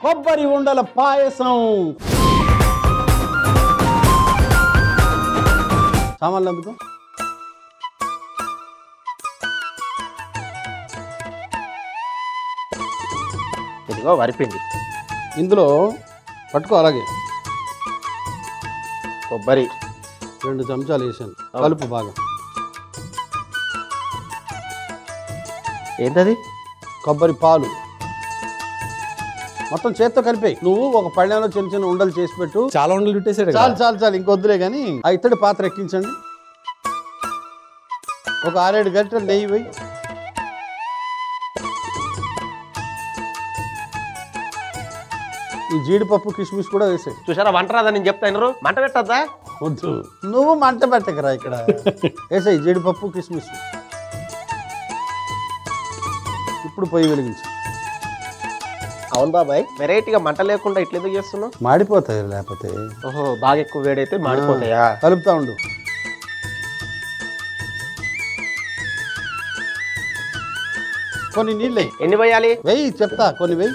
కొబ్బరి ఉండల పాయసం సామాన్లు అందుకో ఇదిగో వరిపిండి ఇందులో పట్టుకో అలాగే కొబ్బరి రెండు చెంచాలు వేసాను కలుపు బాగా ఏంటది కొబ్బరి పాలు మొత్తం చేత్తో కలిపేయి నువ్వు ఒక పళ్ళెంలో చిన్న చిన్న ఉండలు చేసి పెట్టు చాలా ఉండలు చుట్టేసాడు చాలు చాలు చాలు ఇంకొద్దులే కానీ ఆ ఇత్తడి పాత్ర ఎక్కించండి ఒక ఆరేడు గంటలు నెయ్యి వేయి ఈ జీడిపప్పు కిస్మిస్ కూడా వేసాయి చూసారా వంట రాదా నేను చెప్తాను మంట పెట్టద్దా వద్దు నువ్వు మంట పెట్టకరా ఇక్కడ వేసాయి జీడిపప్పు కిస్మిస్ ఇప్పుడు పొయ్యి వెలిగించు అవును బాబాయ్ వెరైటీగా మంట లేకుండా ఇట్లా ఎందుకు చేస్తున్నావు మాడిపోతాయి లేకపోతే ఓహో బాగా ఎక్కువ వేడైతే మాడిపోతాయా కలుపుతా ఉండు కొన్ని నీళ్ళు ఎన్ని పోయాలి వెయ్యి చెప్తా కొన్ని వెయ్యి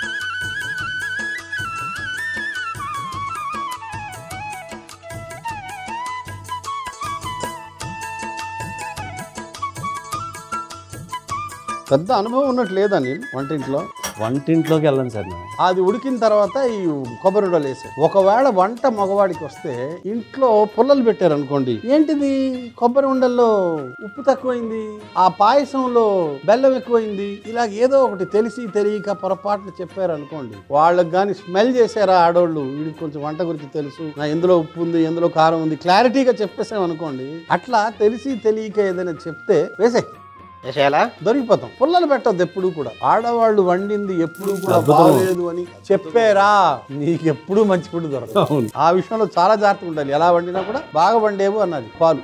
పెద్ద అనుభవం ఉన్నట్టు లేదా నేను వంటింట్లో వంటింట్లోకి వెళ్ళను సార్ నేను అది ఉడికిన తర్వాత ఈ కొబ్బరి ఉండలు వేసాయి ఒకవేళ వంట మగవాడికి వస్తే ఇంట్లో పుల్లలు పెట్టారు అనుకోండి ఏంటిది కొబ్బరి ఉండల్లో ఉప్పు తక్కువైంది ఆ పాయసంలో బెల్లం ఎక్కువైంది ఇలా ఏదో ఒకటి తెలిసి తెలియక పొరపాటున చెప్పారు అనుకోండి వాళ్ళకి కానీ స్మెల్ చేశారా ఆడోళ్ళు వీడికి కొంచెం వంట గురించి తెలుసు నా ఎందులో ఉప్పు ఉంది ఎందులో కారం ఉంది క్లారిటీగా చెప్పేసాం అనుకోండి అట్లా తెలిసి తెలియక ఏదైనా చెప్తే వేసే వేసేయాలా దొరికిపోతాం పుల్లలు పెట్టద్దు ఎప్పుడు కూడా ఆడవాళ్ళు వండింది ఎప్పుడు కూడా బాగలేదు అని చెప్పారా నీకు ఎప్పుడు మంచి ఫుడ్ దొరకదు అవును ఆ విషయంలో చాలా జాగ్రత్తగా ఉండాలి ఎలా వండినా కూడా బాగా వండేవు అన్నది పాలు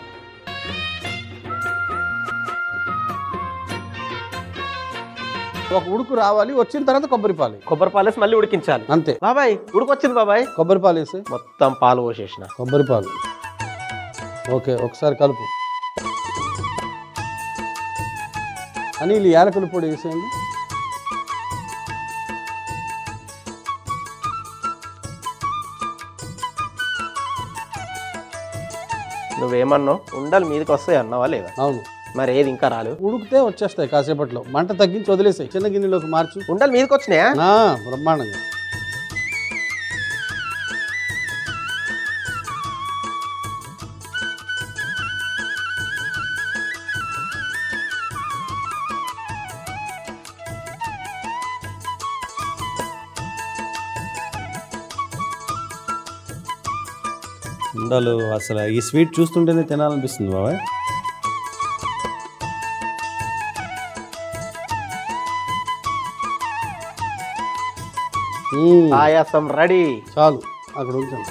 ఒక ఉడుకు రావాలి వచ్చిన తర్వాత కొబ్బరి పాలు వేయి. కొబ్బరి పాలు వేసి మళ్ళీ ఉడికించాలి అంతే బాబాయ్ ఉడికొచ్చింది బాబాయ్ కొబ్బరి పాలు వేసి మొత్తం పాలు పోసేసిన కొబ్బరి పాలు ఓకే ఒకసారి కలుపు అనిల్ యాలకుల పొడి వేసేయండి నువ్వేమన్నావు ఉండలు మీదకి వస్తాయి అన్నావా లేదా అవును మరి ఏది ఇంకా రాలేదు ఉడికితే వచ్చేస్తాయి కాసేపట్లో మంట తగ్గించి వదిలేసాయి చిన్న గిన్నెలోకి మార్చు ఉండలు మీదకి వచ్చినాయా ఆ, బ్రహ్మాండంగా ఉండలు అసలు ఈ స్వీట్ చూస్తుంటేనే తినాలనిపిస్తుంది బాబాయ్ ఉమ్, పాయాసం రెడీ చాలు అక్కడ ఉంచండి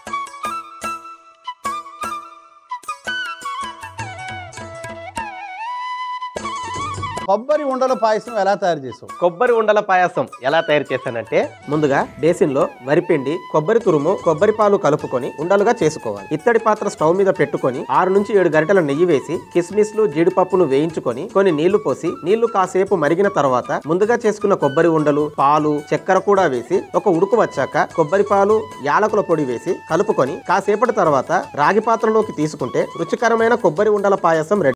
కొబ్బరి ఉండల పాయసం ఎలా తయారు చేసావు కొబ్బరి ఉండల పాయసం ఎలా తయారు చేశానంటే ముందుగా బేసిన్ లో వరిపిండి కొబ్బరి తురుము కొబ్బరి పాలు కలుపుకొని ఉండలుగా చేసుకోవాలి ఇత్తడి పాత్ర స్టవ్ మీద పెట్టుకొని ఆరు నుంచి ఏడు గంటల నెయ్యి వేసి కిస్మిస్లు జీడిపప్పును వేయించుకొని కొన్ని నీళ్లు పోసి నీళ్లు కాసేపు మరిగిన తర్వాత ముందుగా చేసుకున్న కొబ్బరి ఉండలు పాలు చక్కెర కూడా వేసి ఒక ఉడుకు వచ్చాక కొబ్బరి పాలు యాలకుల పొడి వేసి కలుపుకొని కాసేపటి తర్వాత రాగి పాత్రలోకి తీసుకుంటే రుచికరమైన కొబ్బరి ఉండల పాయసం రెడీ